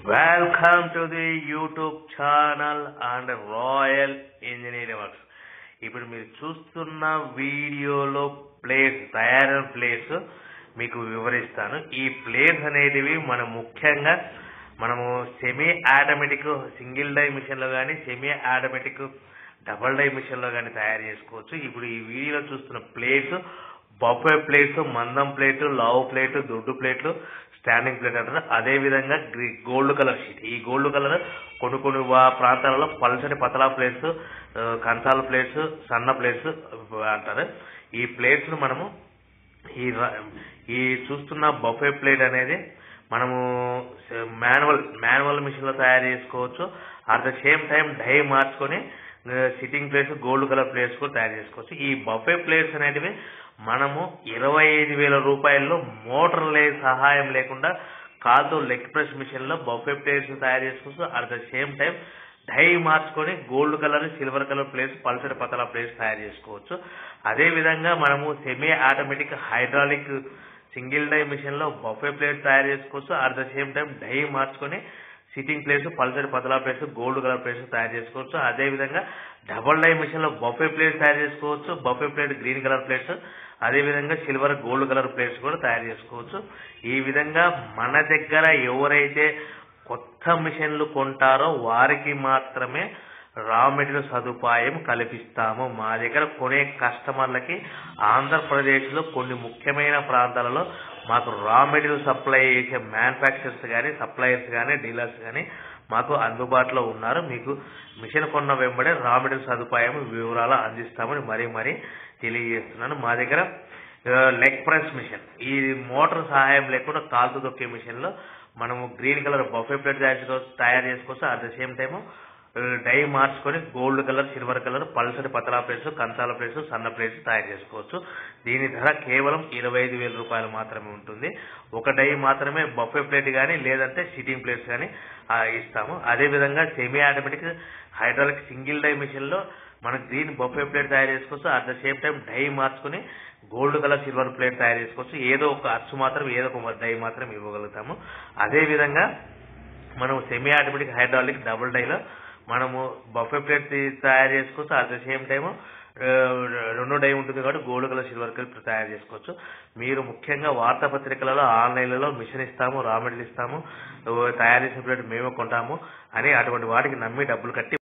welcome to the YouTube channel and Royal Engineering Works ఇప్పుడు మీరు చూస్తున్న వీడియోలో ప్లేస్ తయారైన ప్లేస్ మీకు వివరిస్తాను ఈ ప్లేస్ అనేటివి మనం ముఖ్యంగా మనము సెమీ ఆటోమేటిక్ సింగిల్ డై మిషన్లో కానీ సెమీ ఆటోమేటిక్ డబల్ డై మిషన్లో కానీ తయారు చేసుకోవచ్చు ఇప్పుడు ఈ వీడియోలో చూస్తున్న ప్లేస్ బఫే ప్లేట్ మందం ప్లేట్ లావు ప్లేట్ దొడ్డు ప్లేట్లు స్టాండింగ్ ప్లేట్ అంటారు అదే విధంగా గ్రీ- గోల్డ్ కలర్ షీట్ ఈ గోల్డ్ కలర్ కొన్ని కొన్ని వా- ప్రాంతాలలో పల్చని పతలా ప్లేట్స్ ఆ, కంచాల ప్లేట్స్ సన్న ప్లేట్స్ అంటారు ఈ ప్లేట్స్ ను మనము ఈ ర- ఈ చూస్తున్న బఫే ప్లేట్ అనేది మనము మాన్యువల్ మాన్యువల్ మిషన్ లో తయారు చేసుకోవచ్చు at the same time die మార్చుకొని sitting plates gold colour plates కూడా తయారు చేసుకోవచ్చు ఈ బఫే ప్లేట్స్ అనేటివి మనము ఇరవై ఐదు వేల రూపాయల్లో మోటార్ లే సహాయం లేకుండా కాల్తో లెగ్ ప్రెస్ మిషన్ లో బఫే ప్లేట్స్ తయారు చేసుకోవచ్చు at the same time die మార్చుకొని gold colour silver colour plates పల్సటి పతల ప్లేట్స్ తయారు చేసుకోవచ్చు అదే విధంగా మనము semi automatic hydraulic single die machine లో బఫే ప్లేట్ తయారు చేసుకోవచ్చు at the same time die మార్చుకొని సిట్టింగ్ ప్లేస్ పల్సటి పతలా ప్లేట్స్ గోల్డ్ కలర్ ప్లేట్స్ తయారు చేసుకోవచ్చు అదే విధంగా డబల్ డై మిషన్ లో బఫే ప్లేట్ తయారు చేసుకోవచ్చు buffet plate green colour plates అదే విధంగా సిల్వర్ గోల్డ్ కలర్ ప్లేట్స్ కూడా తయారు చేసుకోవచ్చు ఈ విధంగా మన దగ్గర ఎవరైతే కొత్త మిషన్లు కొంటారో వారికి మాత్రమే రా మెటీరియల్ సదుపాయం కల్పిస్తాము మా దగ్గర కొనే కస్టమర్లకి ఆంధ్రప్రదేశ్ లో కొన్ని ముఖ్యమైన ప్రాంతాలలో మాకు రా మెటీరియల్ సప్లై చేసే మ్యానుఫ్యాక్చరర్స్ కానీ సప్లయర్స్ కానీ డీలర్స్ కానీ మాకు అందుబాటులో ఉన్నారు మీకు మిషన్ కొన్న వెంబడే రా మెటీరియల్ సదుపాయం వివరాలు అందిస్తామని మరీ మరీ తెలియజేస్తున్నాను మా దగ్గర లెగ్ ప్రెస్ మిషన్ ఈ మోటార్ సహాయం లేకుండా కాలుతో తొక్కే మిషన్ లో మనము గ్రీన్ కలర్ బఫే ప్లేట్ తయారు చేసుకోవచ్చు తయారు చేసుకోవచ్చు at the same time die మార్చుకొని గోల్డ్ కలర్ సిల్వర్ కలర్ పల్సటి పతలా ప్లేట్స్ కంచాల ప్లేట్స్ సన్న ప్లేట్స్ తయారు చేసుకోవచ్చు దీని ధర కేవలం ఇరవై ఐదు వేల రూపాయలు మాత్రమే ఉంటుంది ఒక డై మాత్రమే బఫే ప్లేట్ కానీ లేదంటే సిట్టింగ్ ప్లేట్స్ కానీ ఇస్తాము అదే విధంగా semi automatic hydraulic single die machine లో మన గ్రీన్ బఫే ప్లేట్ తయారు చేసుకోవచ్చు at the same time die మార్చుకుని గోల్డ్ కలర్ సిల్వర్ ప్లేట్ తయారు చేసుకోవచ్చు ఏదో ఒక అచ్చు మాత్రం ఏదో ఒక డై మాత్రం ఇవ్వగలుగుతాము అదే విధంగా మనం సెమీ ఆటోమేటిక్ హైడ్రాలిక్ డబుల్ డైలో మనము బఫే ప్లేట్ తయారు చేసుకోవచ్చు అట్ ద సేమ్ టైము రెండో డై ఉంటుంది కాబట్టి గోల్డ్ కలర్ సిల్వర్ కలర్ తయారు చేసుకోవచ్చు మీరు ముఖ్యంగా వార్తాపత్రికలలో ఆన్లైన్లలో మిషన్ ఇస్తాము రా మెటీరియల్ ఇస్తాము తయారు చేసిన ప్లేట్ మేమే కొంటాము అని అటువంటి వాటికి నమ్మి డబ్బులు కట్టి